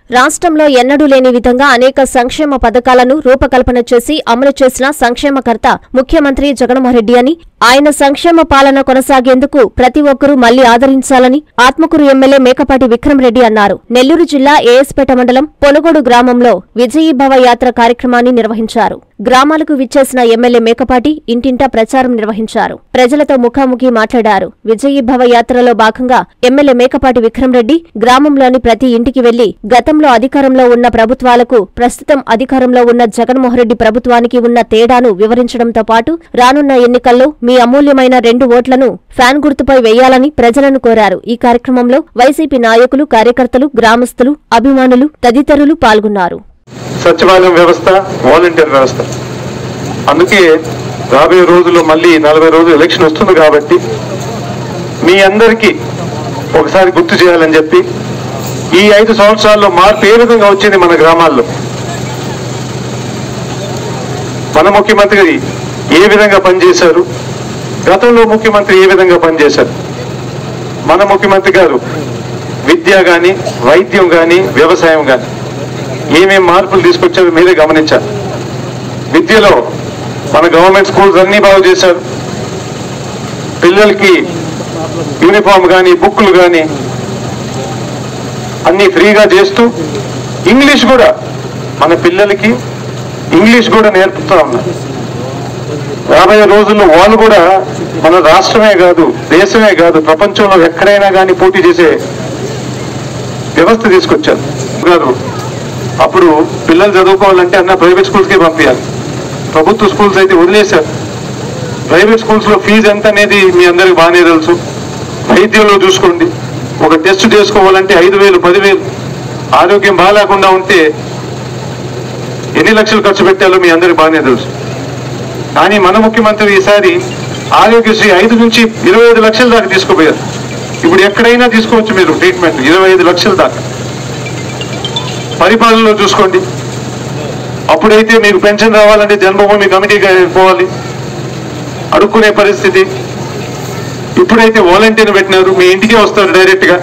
రాష్ట్రంలో ఎన్నడూ లేని విధంగా అనేక సంక్షేమ పథకాలను రూపకల్పన చేసి అమలు చేసిన సంక్షేమకర్త ముఖ్యమంత్రి జగన్మోహన్రెడ్డి అని ఆయన సంక్షేమ పాలన కొనసాగేందుకు ప్రతి ఒక్కరూ మళ్లీ ఆదరించాలని ఆత్మకూరు ఎమ్మెల్యే మేకపాటి విక్రమరెడ్డి అన్నారు నెల్లూరు జిల్లా ఏఎస్పేట మండలం పొనుగోడు గ్రామంలో విజయీభవ యాత్ర కార్యక్రమాన్ని నిర్వహించారు గ్రామాలకు విచ్చేసిన ఎమ్మెల్యే మేకపాటి ఇంటింటా ప్రచారం నిర్వహించారు ప్రజలతో ముఖాముఖి మాట్లాడారు విజయీభవ యాత్రలో భాగంగా ఎమ్మెల్యే మేకపాటి విక్రమరెడ్డి గ్రామంలోని ప్రతి ఇంటికి వెళ్లి గతంలో అధికారంలో ఉన్న ప్రభుత్వాలకు ప్రస్తుతం అధికారంలో ఉన్న జగన్మోహన్రెడ్డి ప్రభుత్వానికి ఉన్న తేడాను వివరించడంతో పాటు రానున్న ఎన్నికల్లో మీ అమూల్యమైన రెండు ఓట్లను ఫ్యాన్ గుర్తుపై వేయాలని ప్రజలను కోరారు ఈ కార్యక్రమంలో వైసీపీ నాయకులు కార్యకర్తలు గ్రామస్తులు అభిమానులు తదితరులు పాల్గొన్నారు సచివాలయం వ్యవస్థ వాలంటీర్ వ్యవస్థ అందుకే రాబోయే రోజుల్లో మళ్ళీ నలభై రోజులు ఎలక్షన్ వస్తుంది కాబట్టి మీ అందరికీ ఒకసారి గుర్తు చేయాలని చెప్పి ఈ ఐదు సంవత్సరాల్లో మార్పు ఏ విధంగా వచ్చింది మన గ్రామాల్లో మన ముఖ్యమంత్రి ఏ విధంగా పనిచేశారు గతంలో ముఖ్యమంత్రి ఏ విధంగా పనిచేశారు మన ముఖ్యమంత్రి గారు విద్య కానీ వైద్యం కానీ వ్యవసాయం కానీ ఏమేం మార్పులు తీసుకొచ్చారో మీరే గమనించారు విద్యలో మన గవర్నమెంట్ స్కూల్స్ అన్ని బాగు చేశారు పిల్లలకి యూనిఫామ్ కానీ బుక్లు కానీ అన్ని ఫ్రీగా చేస్తూ ఇంగ్లీష్ కూడా మన పిల్లలకి ఇంగ్లీష్ కూడా నేర్పుతా ఉన్నారు రాబోయే రోజుల్లో వాళ్ళు కూడా మన రాష్ట్రమే కాదు దేశమే కాదు ప్రపంచంలో ఎక్కడైనా కానీ పోటీ చేసే వ్యవస్థ తీసుకొచ్చారు గారు అప్పుడు పిల్లలు చదువుకోవాలంటే అన్న ప్రైవేట్ స్కూల్స్కే పంపించాలి ప్రభుత్వ స్కూల్స్ అయితే వదిలేశారు ప్రైవేట్ స్కూల్స్ లో ఫీజు ఎంత అనేది మీ అందరికి బాగానే తెలుసు వైద్యంలో చూసుకోండి ఒక టెస్ట్ చేసుకోవాలంటే ఐదు వేలు పదివేలు ఆరోగ్యం బాగాలేకుండా ఉంటే ఎన్ని లక్షలు ఖర్చు పెట్టాలో మీ అందరికి బాగానే తెలుసు కానీ మన ముఖ్యమంత్రి ఈసారి ఆరోగ్యశ్రీ ఐదు నుంచి ఇరవై ఐదు లక్షల దాకా తీసుకుపోయారు ఇప్పుడు ఎక్కడైనా తీసుకోవచ్చు మీరు ట్రీట్మెంట్ ఇరవై ఐదు లక్షల దాకా పరిపాలనలో చూసుకోండి అప్పుడైతే మీకు పెన్షన్ రావాలంటే జన్మభూమి కమిటీగా పోవాలి అడుక్కునే పరిస్థితి ఇప్పుడైతే వాలంటీర్ పెట్టినారు మీ ఇంటికే వస్తారు డైరెక్ట్ గా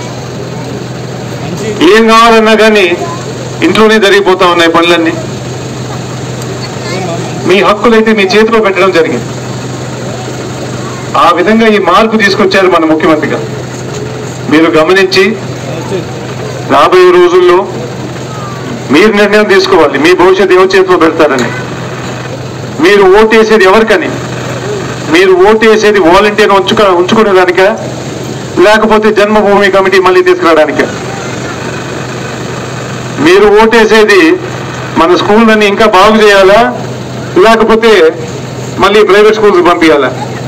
ఏం కావాలన్నా కానీ ఇంట్లోనే జరిగిపోతా ఉన్నాయి పనులన్నీ మీ హక్కులైతే మీ చేతిలో పెట్టడం జరిగింది ఆ విధంగా ఈ మార్పు తీసుకొచ్చారు మన ముఖ్యమంత్రి గారు మీరు గమనించి రాబోయే రోజుల్లో మీరు నిర్ణయం తీసుకోవాలి మీ భవిష్యత్తు ఎవరి చేతిలో పెడతారని మీరు ఓటేసేది ఎవరికని మీరు ఓటేసేది వాలంటీర్ ఉంచుక ఉంచుకునేదానిక లేకపోతే జన్మభూమి కమిటీ మళ్ళీ తీసుకురావడానిక మీరు ఓటేసేది మన స్కూళ్ళని ఇంకా బాగు చేయాలా లేకపోతే మళ్ళీ ప్రైవేట్ స్కూల్స్ పంపించాలా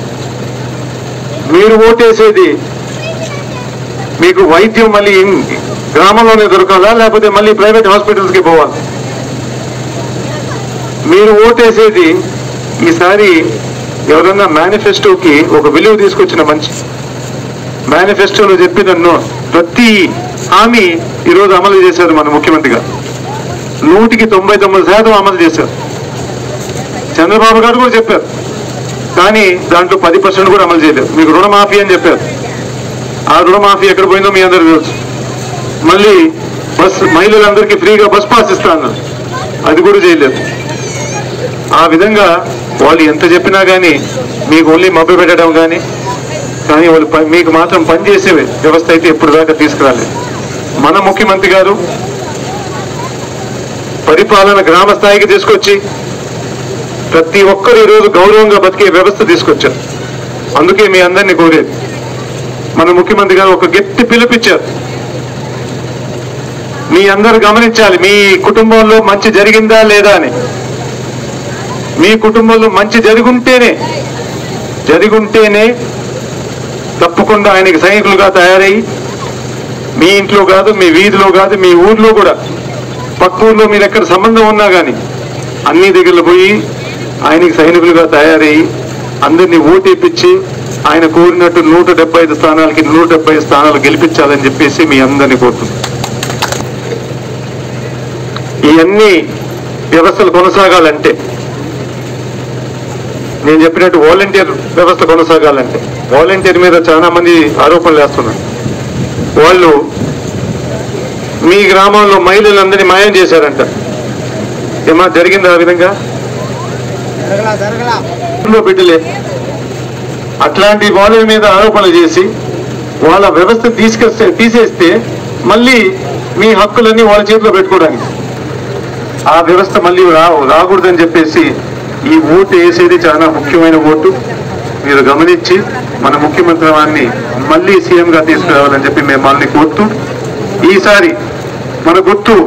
మీరు ఓటేసేది మీకు వైద్యం మళ్ళీ ఇన్- గ్రామంలోనే దొరకాలా లేకపోతే మళ్ళీ ప్రైవేట్ హాస్పిటల్స్కి పోవాలి మీరు ఓటేసేది ఈసారి ఎవరన్నా మేనిఫెస్టోకి ఒక విలువ తీసుకొచ్చిన మంచి మేనిఫెస్టోలో చెప్పినన్ను ప్రతి హామీ ఈరోజు అమలు చేశారు మన ముఖ్యమంత్రి గారు నూటికి తొంభై తొమ్మిది శాతం అమలు చేశారు చంద్రబాబు గారు కూడా చెప్పారు కానీ దాంట్లో పది పర్సెంట్ కూడా అమలు చేయలేదు మీకు రుణమాఫీ అని చెప్పారు ఆ రుణమాఫీ ఎక్కడ పోయిందో మీ అందరికీ తెలుసు మళ్ళీ బస్ మహిళలందరికీ ఫ్రీగా బస్ పాస్ ఇస్తా అన్నారు అది కూడా చేయలేదు ఆ విధంగా వాళ్ళు ఎంత చెప్పినా కానీ మీకు ఓన్లీ మభ్య పెట్టడం కానీ కానీ వాళ్ళు ప- మీకు మాత్రం పనిచేసే వ్యవస్థ అయితే ఎప్పుడు దాకా తీసుకురాలేదు మన ముఖ్యమంత్రి గారు పరిపాలన గ్రామ స్థాయికి తీసుకొచ్చి ప్రతి ఒక్కరు ఈరోజు గౌరవంగా బతికే వ్యవస్థ తీసుకొచ్చారు అందుకే మీ అందరినీ కోరేది మన ముఖ్యమంత్రి గారు ఒక గట్టి పిలుపిచ్చారు మీ అందరు గమనించాలి మీ కుటుంబంలో మంచి జరిగిందా లేదా అని మీ కుటుంబంలో మంచి జరుగుంటేనే జరుగుంటేనే తప్పకుండా ఆయనకి సైనికులుగా తయారయ్యి మీ ఇంట్లో కాదు మీ వీధిలో కాదు మీ ఊర్లో కూడా పక్క ఊర్లో మీరు ఎక్కడ సంబంధం ఉన్నా కానీ అన్ని దగ్గరలో పోయి ఆయనకి సైనికులుగా తయారయ్యి అందరినీ ఓటేపించి ఆయన కోరినట్టు నూట డెబ్బై ఐదు స్థానాలకి నూట డెబ్బై ఐదు స్థానాలు గెలిపించాలని చెప్పేసి మీ అందరినీ కోరుతున్నాను ఈ అన్ని వ్యవస్థలు కొనసాగాలంటే నేను చెప్పినట్టు వాలంటీర్ వ్యవస్థ కొనసాగాలంటే వాలంటీర్ మీద చాలా మంది ఆరోపణలు వేస్తున్నారు వాళ్ళు మీ గ్రామంలో మహిళలందరినీ మాయం చేశారంట ఏమా జరిగిందా ఆ విధంగా ఇంట్లో బిడ్డలే అట్లాంటి వాళ్ళ మీద ఆరోపణలు చేసి వాళ్ళ వ్యవస్థ తీసుకొస్తే తీసేస్తే మళ్ళీ మీ హక్కులన్నీ వాళ్ళ చేతిలో పెట్టుకోవడానికి ఆ వ్యవస్థ మళ్ళీ రా రాకూడదని చెప్పేసి ఈ ఓటు వేసేది చాలా ముఖ్యమైన ఓటు మీరు గమనించి మన ముఖ్యమంత్రి వారిని మళ్ళీ సీఎంగా తీసుకురావాలని చెప్పి మేము వాళ్ళని కోరుతూ ఈసారి మన గుర్తు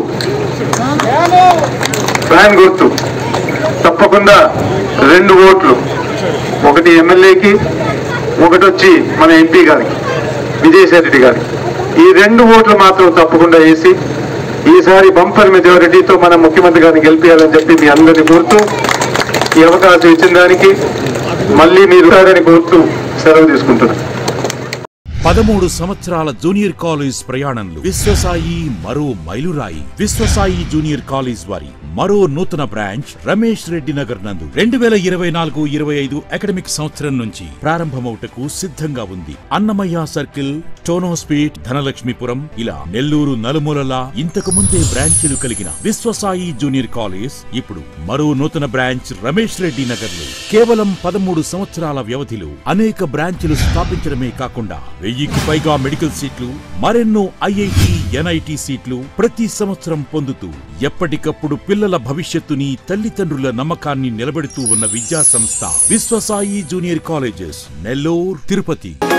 ఫ్యాన్ గుర్తు తప్పకుండా రెండు ఓట్లు ఒకటి ఎమ్మెల్యేకి ఒకటి వచ్చి మన ఎంపీ గారికి విజయసాయి రెడ్డి గారికి ఈ రెండు ఓట్లు మాత్రం తప్పకుండా వేసి ఈసారి బంపర్ మెజారిటీతో మన ముఖ్యమంత్రి గారిని గెలిపించాలని చెప్పి మీ అందరిని కోరుతూ ఈ అవకాశం ఇచ్చిన దానికి మళ్ళీ మీరు ఉంటారని కోరుతూ సెలవు తీసుకుంటున్నాను పదమూడు సంవత్సరాల జూనియర్ కాలేజ్ ప్రయాణంలో విశ్వసాయి మరో మైలురాయి విశ్వసాయి జూనియర్ కాలేజ్ వారి మరో నూతన బ్రాంచ్ రమేష్ రెడ్డి నగర్ నందు రెండు వేల ఇరవై నాలుగు ఇరవై ఐదు అకాడమిక్ సంవత్సరం నుంచి ప్రారంభమవుటకు సిద్ధంగా ఉంది అన్నమయ్య సర్కిల్ టోనోస్పీట్ ధనలక్ష్మీపురం ఇలా నెల్లూరు నలుమూలలా ఇంతకు ముందే బ్రాంచీలు కలిగిన విశ్వసాయి జూనియర్ కాలేజ్ ఇప్పుడు మరో నూతన బ్రాంచ్ రమేష్ రెడ్డి నగర్ లో కేవలం పదమూడు సంవత్సరాల వ్యవధిలో అనేక బ్రాంచ్లు స్థాపించడమే కాకుండా వెయ్యికి పైగా మెడికల్ సీట్లు మరెన్నో ఐఐటి ఎన్ఐటి సీట్లు ప్రతి సంవత్సరం పొందుతూ ఎప్పటికప్పుడు పిల్లల భవిష్యత్తుని తల్లిదండ్రుల నమ్మకాన్ని నిలబెడుతూ ఉన్న విద్యా సంస్థ విశ్వసాయి జూనియర్ కాలేజెస్ నెల్లూరు తిరుపతి